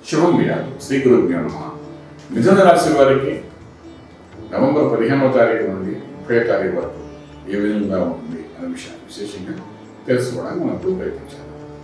శుభం వ్యాధు శ్రీ గురుభ్యో నమ మిథున రాశి వారికి నవంబర్ పదిహేనవ తారీఖు నుండి ముప్పై తారీఖు వరకు ఏ విధంగా ఉంటుంది అనే విషయాన్ని విశేషంగా తెలుసుకోవడానికి మనం ఇప్పుడు ప్రయత్నించాలి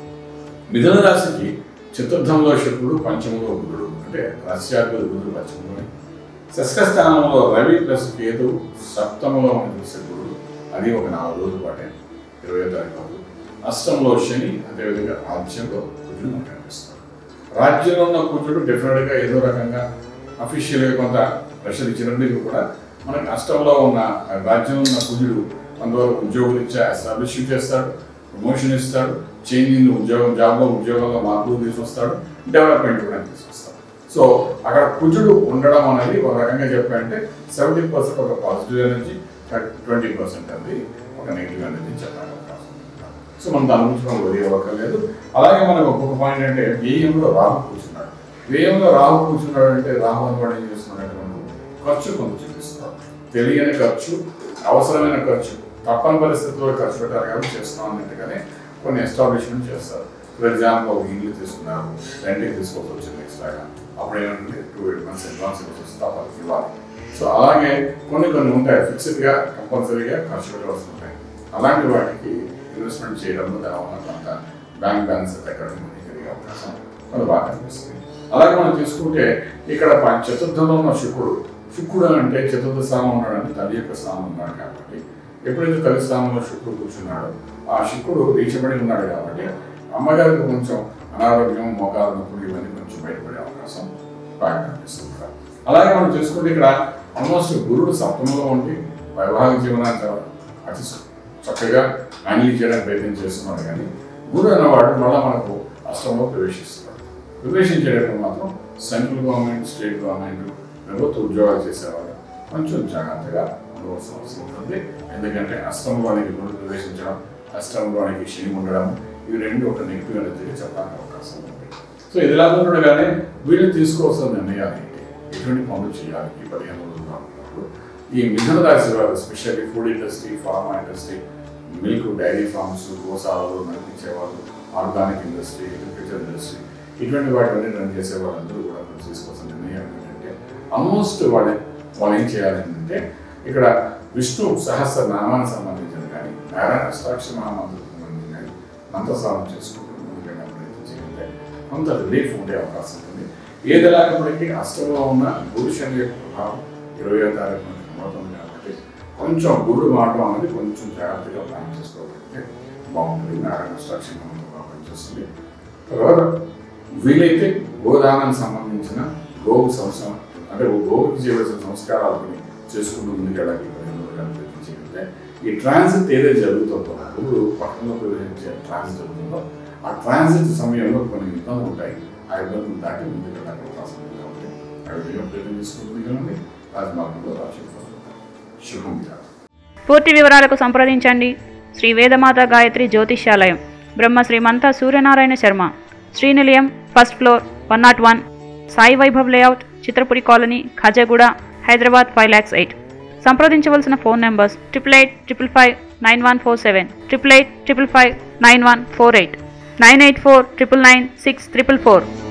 మిథున రాశికి చతుర్థంలో శుక్రుడు పంచమంలో బుధుడు అంటే రాశ్యాధిపతి బుధుడు పంచమంలో షష్ఠస్థానంలో రవి ప్లస్ కేతు సప్తమంలో ఉన్న శుక్రుడు అది ఒక నాలుగు రోజుల పాటే ఇరవై తారీఖు వరకు అష్టంలో శని అదేవిధంగా రాజ్యంలో కుజుడు మనకు కనిపిస్తాడు రాజ్యంలో ఉన్న కుజుడు డెఫినెట్గా ఏదో రకంగా అఫీషియల్గా కొంత ప్రెషర్ ఇచ్చినప్పటికీ కూడా మనకి అష్టంలో ఉన్న ఆ రాజ్యంలో ఉన్న కుజుడు కొంతవరకు ఉద్యోగులు ఇచ్చే ఎస్టాబ్లిష్ చేస్తాడు ప్రమోషన్ ఇస్తాడు చేంజింగ్ ఉద్యోగం జాబ్లో ఉద్యోగంలో మార్పులు తీసుకొస్తాడు డెవలప్మెంట్ కూడా తీసుకొస్తాడు సో అక్కడ కుజుడు ఉండడం అనేది ఒక రకంగా చెప్పాలంటే సెవెంటీ పర్సెంట్ ఒక పాజిటివ్ ఎనర్జీ ట్వంటీ పర్సెంట్ అది ఒక నెగిటివ్ ఎనర్జీ చెప్పడానికి అవకాశం ఉంది. సో మనం దాని గురించి మనం వదిలే అవ్వక్కర్లేదు అలాగే మనకు ఒక్కొక్క పాయింట్ అంటే వ్యయంలో రాహు కూర్చున్నాడు వ్యయంలో రాహు కూర్చున్నాడు అంటే రాహు అని వాడు ఏం చేస్తున్నాడు మనకు ఖర్చు కొంత చూపిస్తాడు తెలియని ఖర్చు అవసరమైన ఖర్చు తప్పని పరిస్థితుల్లో ఖర్చు పెట్టారు కాబట్టి చేస్తున్నాం అన్నట్టుగానే కొన్ని ఎస్టాబ్లిష్మెంట్ చేస్తారు ఫర్ ఎగ్జాంపుల్ ఒక ఇల్లు తీసుకున్నారు రెంట్కి తీసుకోవాల్సి వచ్చింది ఎక్స్ట్రాగా అప్పుడు ఏంటంటే టూ ఎయిట్ మంత్స్ అడ్వాన్స్ ఇవ్వాల్సి వాళ్ళకి ఇవ్వాలి సో అలాగే కొన్ని కొన్ని ఉంటాయి ఫిక్స్డ్గా కంపల్సరీగా ఖర్చు పెట్టవలసి ఉంటాయి అలాంటి వాటికి ఇన్వెస్ట్మెంట్ చేయడంలో దానివల్ల కొంత బ్యాంక్ బ్యాలెన్స్ తగ్గడం మనకి జరిగే అవకాశం కొంత బాగా కనిపిస్తుంది అలాగే మనం తీసుకుంటే ఇక్కడ ప- చతుర్థంలో ఉన్న శుక్రుడు శుక్రుడు అంటే చతుర్థ స్థానం ఉన్నాడు అంటే తల్లి యొక్క స్థానం ఉన్నాడు కాబట్టి ఎప్పుడైతే తల్లి స్థానంలో శుక్రుడు కూర్చున్నాడో ఆ శుక్రుడు రీచబడి ఉన్నాడు కాబట్టి అమ్మగారికి కొంచెం అనారోగ్యం మోకాలు నొప్పులు ఇవన్నీ కొంచెం బయటపడే అవకాశం బాగా కనిపిస్తుంది అలాగే మనం చూసుకుంటే ఇక్కడ ఆల్మోస్ట్ గురుడు సప్తమంలో ఉండి వైవాహిక జీవనాన్ని చాలా అతి చక్కగా హ్యాండిల్ చేయడానికి ప్రయత్నం చేస్తున్నాడు కానీ గురు అన్నవాడు మళ్ళీ మనకు అష్టంలో ప్రవేశిస్తున్నాడు ప్రవేశించేటప్పుడు మాత్రం సెంట్రల్ గవర్నమెంట్ స్టేట్ గవర్నమెంట్ ప్రభుత్వ ఉద్యోగాలు చేసేవాడు కొంచెం జాగ్రత్తగా ఉండవలసిన అవసరం ఉంటుంది ఎందుకంటే అష్టంలోనికి గురుడు ప్రవేశించడం అష్టంలోనికి శని ఉండడం ఇవి రెండు ఒక నెగిటివ్ ఎనర్జీగా చెప్పడానికి అవకాశం ఉంది సో ఇది ఎలా ఉండగానే వీళ్ళు తీసుకోవాల్సిన నిర్ణయాలు ఏంటి ఎటువంటి పనులు చేయాలి ఈ పదిహేను రోజుల్లో ఉన్నప్పుడు ఈ మిథున రాశి వారు specially food industry pharma industry milk dairy farms గోశాలలు నడిపించేవాళ్ళు ఆర్గానిక్ ఇండస్ట్రీ అగ్రికల్చర్ ఇండస్ట్రీ ఇటువంటి వాటిని రన్ చేసే వాళ్ళందరూ కూడా మనం తీసుకోవాల్సిన నిర్ణయం ఏంటంటే ఆల్మోస్ట్ వాళ్ళు వాళ్ళు ఏం చేయాలి అంటే ఇక్కడ విష్ణు సహస్ర నామానికి సంబంధించిన కానీ నారాయణ అష్టాక్ష నామానికి సంబంధించిన కానీ మంత్రస్నానం చేసుకుంటూ ముందుకెళ్ళే ప్రయత్నం చేయగలిగితే కొంత రిలీఫ్ ఉండే అవకాశం ఉంటుంది ఏది ఎలాగప్పటికీ అష్టంలో ఉన్న గురు శని యొక్క ప్రభావం ఇరవై తారీఖు మనకి కనబడుతుంది కాబట్టి కొంచెం గురుడు మాటం అనేది కొంచెం జాగ్రత్తగా ప్లాన్ చేసుకోగలిగితే బాగుంటుంది నారాయణ అష్టాక్షి నామంతో బాగా పనిచేస్తుంది తర్వాత వీలైతే గోదానానికి సంబంధించిన గోవు సంవత్సరం అంటే గోవుకి చేయవలసిన సంస్కారాలని చేసుకుంటూ ముందుకెళ్ళడానికి ప్రయత్నించగలిగితే ఈ ట్రాన్సిట్ ఏదైతే జరుగుతుందో గురుడు పట్టణంలో ప్రవేశించే ట్రాన్సిట్ జరుగుతుందో ఆ ట్రాన్సిట్ సమయంలో కొన్ని ఇబ్బందులు ఉంటాయి ఆ ఇబ్బందులు దాటి ముందుకెళ్ళడానికి అవకాశం ఉంది కాబట్టి ఆ విధంగా ప్రయత్నం చేసుకుంటుంది కదండి రాజమార్గంలో రాజు శుభం విరాట్ పూర్తి వివరాలకు సంప్రదించండి Shri Vedamata Gayatri Jyotishyalayam Brahma Srimantha Suryanarayana Sharma Srinilayam first floor one nought one Sai Vaibhav layout Chitrapuri colony Khajaguda Hyderabad five lakhs eight సంప్రదించవలసిన phone numbers triple eight triple five nine one four seven triple eight triple five nine one four eight nine eight four triple nine six triple four